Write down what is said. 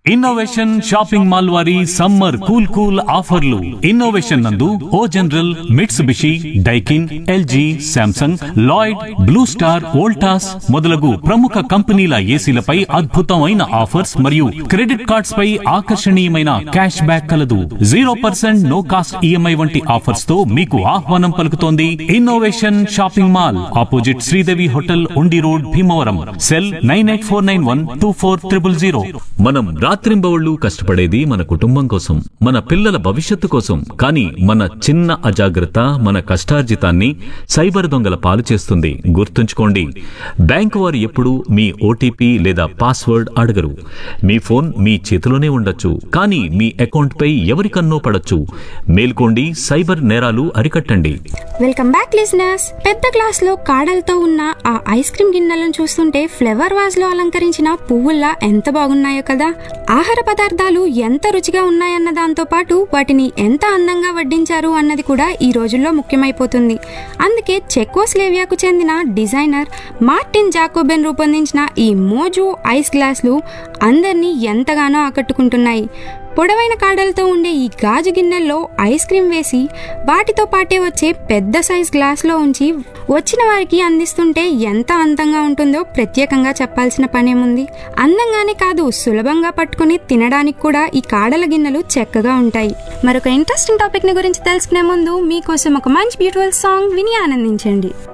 innovation shopping mall వారి summer cool cool ఆఫర్లు innovation నందు O General Mitsubishi Daikin LG Samsung Lloyd Blue Star Voltas మొదలగు ప్రముఖ కంపెనీల ఏసీలపై అద్భుతమైన ఆఫర్స్ మరియు క్రెడిట్ కార్డ్స్ పై ఆకర్షణీయమైన క్యాష్ బ్యాక్ కలదు zero percent no cost EMI వంటి ఆఫర్స్ తో మీకు ఆహ్వానం పలుకుతోంది innovation shopping mall opposite Sridevi hotel Undi road Bhimavaram cell nine eight four nine one two four triple zero మనం రాత్రింబవళ్ళు కష్టపడేది మన కుటుంబం కోసం మన పిల్లల భవిష్యత్తు కోసం కానీ మన చిన్న అజాగ్రత్త మన కష్టార్జితాన్ని సైబర్ దొంగల పాలు చేస్తుంది గుర్తుంచుకోండి బ్యాంకు వారు ఎప్పుడూ మీ ఓటీపీ లేదా పాస్వర్డ్ అడగరు మీ ఫోన్ మీ చేతిలోనే ఉండొచ్చు కానీ మీ అకౌంట్పై ఎవరికన్నో పడొచ్చు మేల్కోండి సైబర్ నేరాలు అరికట్టండి వెల్కమ్ బ్యాక్ లిజనర్స్ పెద్ద గ్లాస్ లో కాడలతో ఉన్న ఆ ఐస్ క్రీమ్ గిన్నెలను చూస్తుంటే ఫ్లవర్ వాజ్ లో అలంకరించిన పువ్వుల్లా ఎంత బాగున్నాయో కదా ఆహార పదార్థాలు ఎంత రుచిగా ఉన్నాయన్న దాంతో పాటు వాటిని ఎంత అందంగా వడ్డించారు అన్నది కూడా ఈ రోజుల్లో ముఖ్యమైపోతుంది అందుకే చెకోస్లేవియాకు చెందిన డిజైనర్ మార్టిన్ జాకోబెన్ రూపొందించిన ఈ మోజు ఐస్ గ్లాసులు అందరినీ ఎంతగానో ఆకట్టుకుంటున్నాయి పొడవైన కాడలతో ఉండే ఈ గాజు గిన్నెల్లో ఐస్ క్రీమ్ వేసి వాటితో పాటే వచ్చే పెద్ద సైజ్ గ్లాస్లో ఉంచి వచ్చిన వారికి అందిస్తుంటే ఎంత అందంగా ఉంటుందో ప్రత్యేకంగా చెప్పాల్సిన పనేముంది అందంగానే కాదు సులభంగా పట్టుకుని తినడానికి కూడా ఈ కాడల గిన్నెలు చక్కగా ఉంటాయి మరొక ఇంట్రెస్టింగ్ టాపిక్ ని గురించి తెలుసుకునే ముందు మీకోసం ఒక మంచి బ్యూటిఫుల్ సాంగ్ విని ఆనందించండి